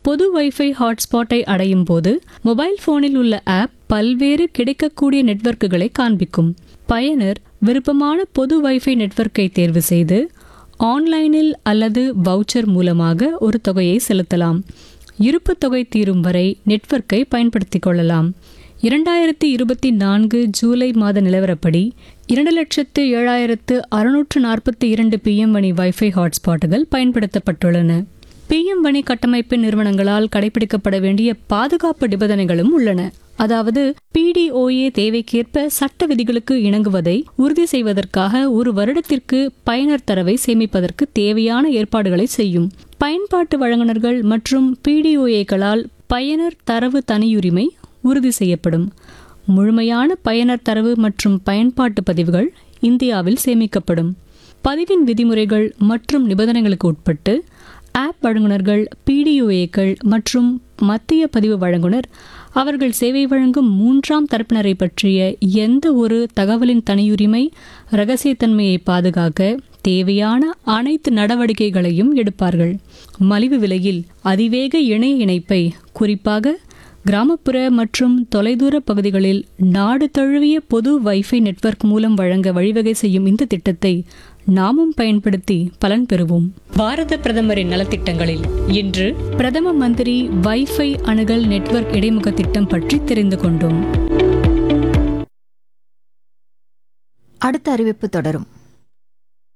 பொது வைஃபை ஹாட்ஸ்பாட்டை அடையும் போது மொபைல் போனில் உள்ள ஆப் பல்வேறு கிடைக்கக்கூடிய நெட்வொர்க்குகளை காண்பிக்கும் பயனர் விருப்பமான பொது வைஃபை நெட்வொர்க்கை தேர்வு செய்து ஆன்லைனில் அல்லது வவுச்சர் மூலமாக ஒரு தொகையை செலுத்தலாம் இருப்பு தொகை தீரும் வரை நெட்வொர்க்கை பயன்படுத்திக் கொள்ளலாம் இரண்டாயிரத்தி இருபத்தி நான்கு ஜூலை மாத நிலவரப்படி இரண்டு லட்சத்து ஏழாயிரத்து அறுநூற்று நாற்பத்தி இரண்டு பிஎம் வணி வைஃபை ஹாட்ஸ்பாட்டுகள் பயன்படுத்தப்பட்டுள்ளன பிஎம் வணி கட்டமைப்பு நிறுவனங்களால் கடைபிடிக்கப்பட வேண்டிய பாதுகாப்பு நிபந்தனைகளும் உள்ளன அதாவது பிடிஓஏ தேவைக்கேற்ப சட்ட விதிகளுக்கு இணங்குவதை உறுதி செய்வதற்காக ஒரு வருடத்திற்கு பயனர் தரவை சேமிப்பதற்கு தேவையான ஏற்பாடுகளை செய்யும் பயன்பாட்டு வழங்குனர்கள் மற்றும் பிடிஓஏக்களால் பயனர் தரவு தனியுரிமை உறுதி செய்யப்படும் முழுமையான பயனர் தரவு மற்றும் பயன்பாட்டு பதிவுகள் இந்தியாவில் சேமிக்கப்படும் பதிவின் விதிமுறைகள் மற்றும் நிபந்தனைகளுக்கு உட்பட்டு ஆப் வழங்குனர்கள் பிடிஓஏக்கள் மற்றும் மத்திய பதிவு வழங்குனர் அவர்கள் சேவை வழங்கும் மூன்றாம் தரப்பினரை பற்றிய எந்த ஒரு தகவலின் தனியுரிமை ரகசியத்தன்மையை பாதுகாக்க தேவையான அனைத்து நடவடிக்கைகளையும் எடுப்பார்கள் மலிவு விலையில் அதிவேக இணைய இணைப்பை குறிப்பாக கிராமப்புற மற்றும் தொலைதூர பகுதிகளில் நாடு தழுவிய பொது வைஃபை நெட்வொர்க் மூலம் வழங்க வழிவகை செய்யும் இந்த திட்டத்தை நாமும் பயன்படுத்தி பலன் பெறுவோம் பாரத பிரதமரின் நலத்திட்டங்களில் இன்று பிரதம மந்திரி வைஃபை அணுகல் நெட்வொர்க் இடைமுக திட்டம் பற்றி தெரிந்து கொண்டோம் அடுத்த அறிவிப்பு தொடரும்